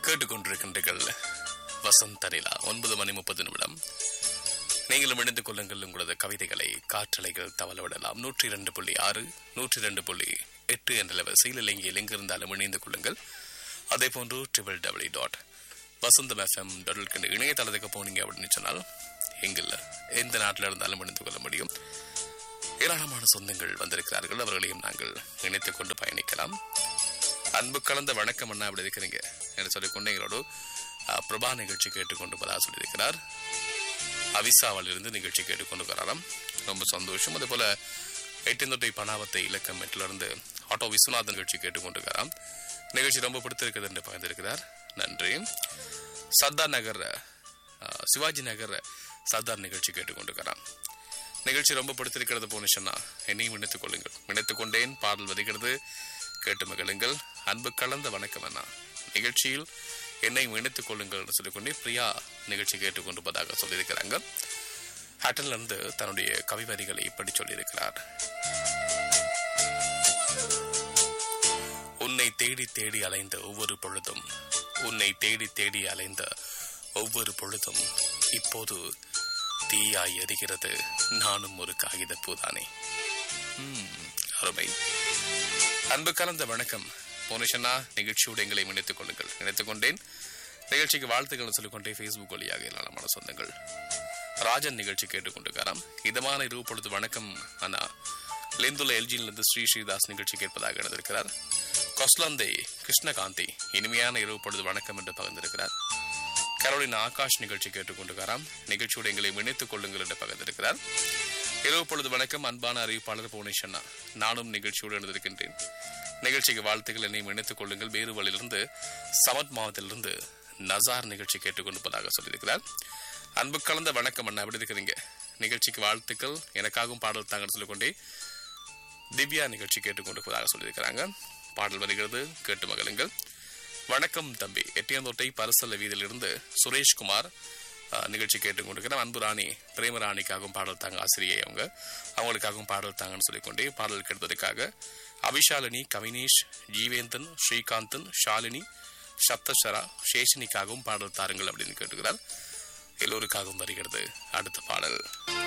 கேட்டுக்கொண்டிருக்கின்றீர்கள் வசந்த நிலா ஒன்பது மணி முப்பது நிமிடம் நீங்களும் இணைந்து கொள்ளுங்கள் உங்களது கவிதைகளை காற்றலைகள் தவள விடலாம் நூற்றி இரண்டு புள்ளி ஆறு நூற்றி இரண்டு புள்ளி எட்டு என்ற வரிசையில் இலங்கையில் எங்கிருந்தாலும் இணைந்து கொள்ளுங்கள் அதே போன்று triple W dot Vasantham FM dot இணையதளத்துக்கு போனீங்க அப்படின்னு சொன்னால் எங்கில் எந்த நாட்டில் இருந்தாலும் இணைந்து கொள்ள முடியும் ஏராளமான சொந்தங்கள் வந்திருக்கிறார்கள் அவர்களையும் நாங்கள் இணைத்துக் கொண்டு பயணிக்கலாம் அன்பு கலந்த வணக்கம் அண்ணா அப்படி இருக்கிறீங்க என்று சொல்லிக்கொண்டு எங்களோடு அஹ், பிரபா நிகழ்ச்சி கேட்டுக்கொண்டு பதா சொல்லியிருக்கிறார் அவிசாவில் இருந்து நிகழ்ச்சி கேட்டுக்கொண்டு வராராம் ரொம்ப சந்தோஷம் அதே போல எட்டிந்தொட்டை பணாவத்தை இலக்கம் இருந்து ஆட்டோ விஸ்வநாதன் நிகழ்ச்சி கேட்டுக்கொண்டு வராம் நிகழ்ச்சி ரொம்ப பிடித்திருக்குது என்று பகிர்ந்திருக்கிறார் நன்றி சர்தார் நகர் அஹ், சிவாஜி நகர் சர்தார் நிகழ்ச்சி கேட்டுக்கொண்டு வராம் நிகழ்ச்சி ரொம்ப பிடித்திருக்கிறது போனிஷன்னா என்னையும் இணைத்துக் கொள்ளுங்கள் இணைத்துக் கொண்டேன் பாடல் வருகிறது கேட்டு மகிழுங்கள் அன்பு கலந்த வணக்கம் அண்ணா நிகழ்ச்சியில் என்னையும் இணைத்துக் கொள்ளுங்கள் என்று சொல்லிக்கொண்டே பிரியா நிகழ்ச்சி கேட்டுக்கொண்டிருப்பதாக சொல்லியிருக்கிறாங்க ஹட்டன்ல இருந்து தன்னுடைய கவி வரிகளை இப்படி சொல்லியிருக்கிறார் உன்னை தேடி தேடி அலைந்த ஒவ்வொரு பொழுதும் உன்னை தேடி தேடி அலைந்த ஒவ்வொரு பொழுதும் இப்போது தீயாய் எரிகிறது நானும் ஒரு காகித பூதானே ம், அருமை அன்பு கலந்த வணக்கம் போனிஷனா நிகழ்ச்சியோடு எங்களை இணைத்துக் கொள்ளுங்கள் இணைத்துக் கொண்டேன் நிகழ்ச்சிக்கு வாழ்த்துக்கள் சொல்லிக்கொண்டே ஃபேஸ்புக் வழியாக ஏராளமான சொந்தங்கள் ராஜன் நிகழ்ச்சி கேட்டுக்கொண்டிருக்காராம் இதமான இரவு பொழுது வணக்கம் அண்ணா லேந்துள்ள எல்ஜியிலிருந்து ஸ்ரீ ஸ்ரீதாஸ் நிகழ்ச்சி கேட்பதாக எழுதியிருக்கிறார் கொஸ்லந்தை கிருஷ்ணகாந்தி இனிமையான இரவு பொழுது வணக்கம் என்று பகிர்ந்திருக்கிறார் கரோலின் ஆகாஷ் நிகழ்ச்சி கேட்டுக்கொண்டிருக்கிறாராம் நிகழ்ச்சியோடு எங்களை இணைத்துக் கொள்ளுங்கள் என்று பகிர்ந்திருக்கிறார் இரவு பொழுது வணக்கம் அன்பான அறிவிப்பாளர் புவனேஸ்வரனா நானும் நிகழ்ச்சியோடு எழுந்திருக்கின்றேன் நிகழ்ச்சிக்கு வாழ்த்துக்கள் என்னையும் இணைத்துக் கொள்ளுங்கள் வேறுவழியிலிருந்து சமத் மாவட்டத்திலிருந்து நசார் நிகழ்ச்சி கேட்டுக்கொண்டிருப்பதாக சொல்லியிருக்கிறார் அன்பு கலந்த வணக்கம் அண்ணா எப்படி இருக்கிறீங்க நிகழ்ச்சிக்கு வாழ்த்துக்கள் எனக்காகவும் பாடல் தாங்கன்னு சொல்லிக்கொண்டே திவ்யா நிகழ்ச்சி கேட்டுக்கொண்டிருப்பதாக சொல்லியிருக்கிறாங்க பாடல் வருகிறது கேட்டு மகளுங்கள் வணக்கம் தம்பி எட்டியந்தோட்டை பரிசல்ல வீதியிலிருந்து சுரேஷ்குமார் அஹ், நிகழ்ச்சி கேட்டுக்கொண்டிருக்கிறேன் அன்பு ராணி பிரேமராணிக்காகவும் பாடல் தாங்க ஆசிரியை அவங்க அவங்களுக்காகவும் பாடல் தாங்கன்னு சொல்லிக்கொண்டே பாடல் கேட்பதற்காக அபிஷாலினி கவினேஷ் ஜீவேந்தன் ஸ்ரீகாந்தன் ஷாலினி சப்தஸ்வரா சேஷனிக்காகவும் பாடல் தாருங்கள் அப்படின்னு கேட்டுக்கிறார் எல்லோருக்காகவும் வருகிறது அடுத்த பாடல்